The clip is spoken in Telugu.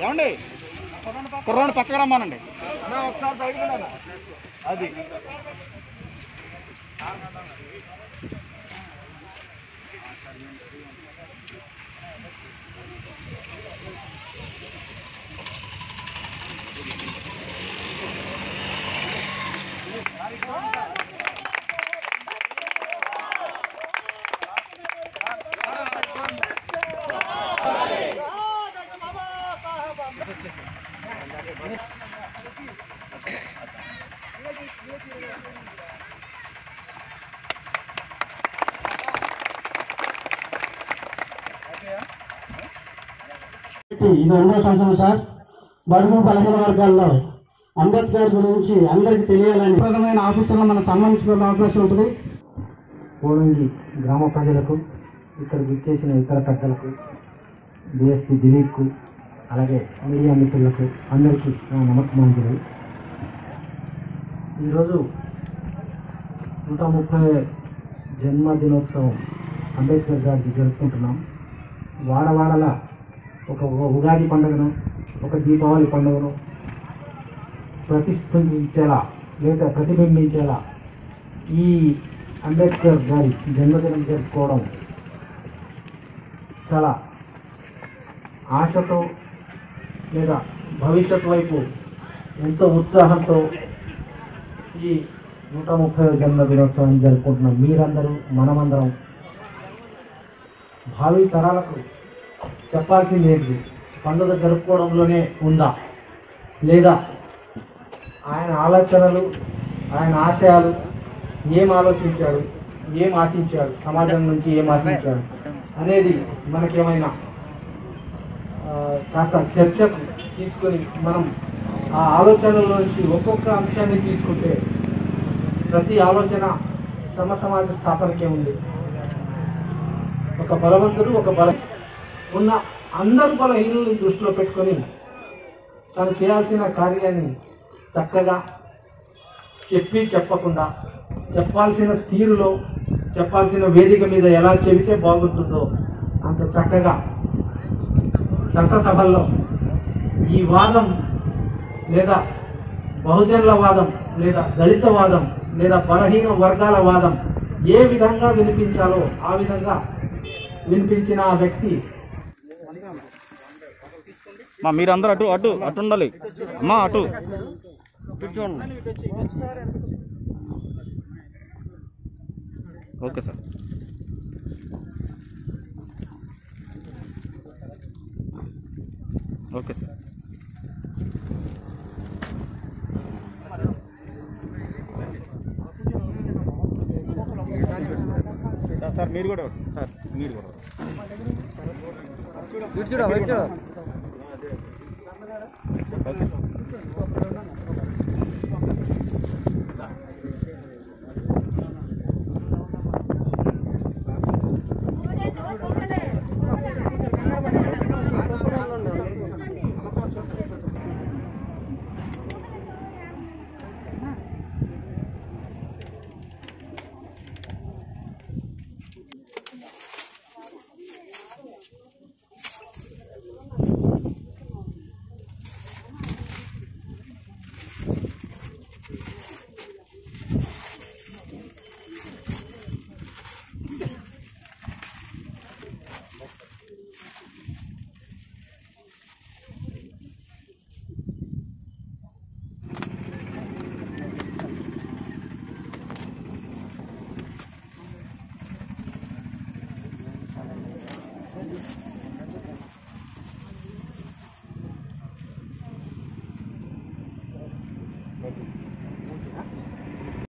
ఏమండి కుర్రోని పక్కకు రమ్మానండి ఒకసారి సైడ్ అది ఇది రెండో సంవత్సరం సార్ బడుగు బలహీన వర్గాల్లో అంబేద్కర్ గురించి అందరికీ తెలియాలని ప్రధానమైన ఆఫీసులో మనకు సంబంధించిన అవకాశం ఉంటుంది కోడంగి గ్రామ ప్రజలకు ఇక్కడ విచ్చేసిన ఇతర పెద్దలకు డిఎస్పీ దిలీప్కు అలాగే మీడియా మిత్రులకు అందరికీ నా నమస్కారం ఈరోజు నూట ముప్పై జన్మదినోత్సవం అంబేద్కర్ గారికి జరుపుకుంటున్నాం వాడవాడల ఒక ఉ- ఉగాది పండుగను ఒక దీపావళి పండుగను ప్రతిబింబించేలా లేదా ప్రతిబింబించేలా ఈ అంబేద్కర్ గారి జన్మదినం జరుపుకోవడం చాలా ఆశతో లేదా భవిష్యత్ వైపు ఎంతో ఉత్సాహంతో ఈ నూట ముప్పై జన్మదినోత్సవాన్ని జరుపుకుంటున్నాం మీరందరూ మనమందరం భావి తరాలకు చెప్పాల్సింది ఏంటి పండుగ జరుపుకోవడంలోనే ఉందా లేదా ఆయన ఆలోచనలు ఆయన ఆశయాలు ఏం ఆలోచించాడు ఏం ఆశించాడు సమాజం నుంచి ఏం ఆశించాడు అనేది మనకేమైనా ఆ, కాస్త చర్చకు తీసుకొని మనం ఆ ఆలోచనల నుంచి ఒక్కొక్క అంశాన్ని తీసుకుంటే ప్రతి ఆలోచన సమ సమాజ స్థాపనకే ఉంది ఒక బలవంతుడు ఒక బల ఉన్న అందరు బలహీనులను దృష్టిలో పెట్టుకొని తను చేయాల్సిన కార్యాన్ని చక్కగా చెప్పి చెప్పకుండా చెప్పాల్సిన తీరులో చెప్పాల్సిన వేదిక మీద ఎలా చెబితే బాగుంటుందో అంత చక్కగా చట్టసభల్లో ఈ వాదం లేదా బహుజనుల వాదం లేదా దళిత వాదం లేదా బలహీన వర్గాల వాదం ఏ విధంగా వినిపించాలో ఆ విధంగా వినిపించిన ఆ వ్యక్తి మా మీరందరూ అటు అటు అటు ఉండాలి అమ్మా అటు okay sir okay sir sir, sir మీరు కూడా సార్ మీరు కూడా ఓకే సార్